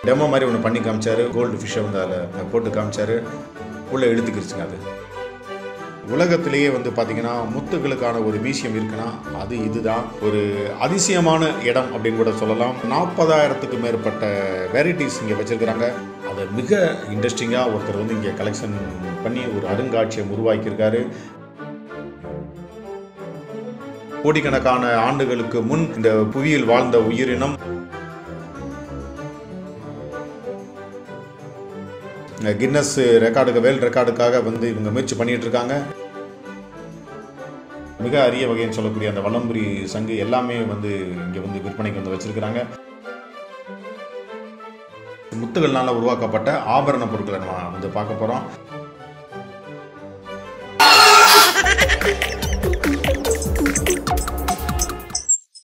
demo மாதிரி ஒன்று பண்ணி காமிச்சாரு கோல்டு ஃபிஷ்ஷை வந்து அதில் போட்டு காமிச்சாரு உள்ளே இழுத்துக்கிருச்சுங்க அது உலகத்திலேயே வந்து பார்த்தீங்கன்னா முத்துகளுக்கான ஒரு மியூசியம் இருக்குன்னா அது இதுதான் ஒரு அதிசயமான இடம் அப்படின்னு கூட சொல்லலாம் நாற்பதாயிரத்துக்கு மேற்பட்ட வெரைட்டிஸ் இங்கே வச்சிருக்கிறாங்க அதை மிக இன்ட்ரெஸ்டிங்காக ஒருத்தர் வந்து இங்கே கலெக்ஷன் பண்ணி ஒரு அருங்காட்சியம் உருவாக்கியிருக்காரு கோடிக்கணக்கான ஆண்டுகளுக்கு முன் இந்த புவியில் வாழ்ந்த உயிரினம் கின்னஸ் ரெக்கார்டுக்கு வேல் ரெக்கார்டுக்காக வந்து இவங்க முயற்சி பண்ணிட்டு இருக்காங்க மிக அரிய வகைன்னு சொல்லக்கூடிய அந்த வலம்புரி சங்கு எல்லாமே வந்து இங்கே வந்து விற்பனைக்கு வந்து வச்சிருக்கிறாங்க முத்துகள்னால உருவாக்கப்பட்ட ஆபரண பொருட்களை நம்ம வந்து பார்க்க போகிறோம்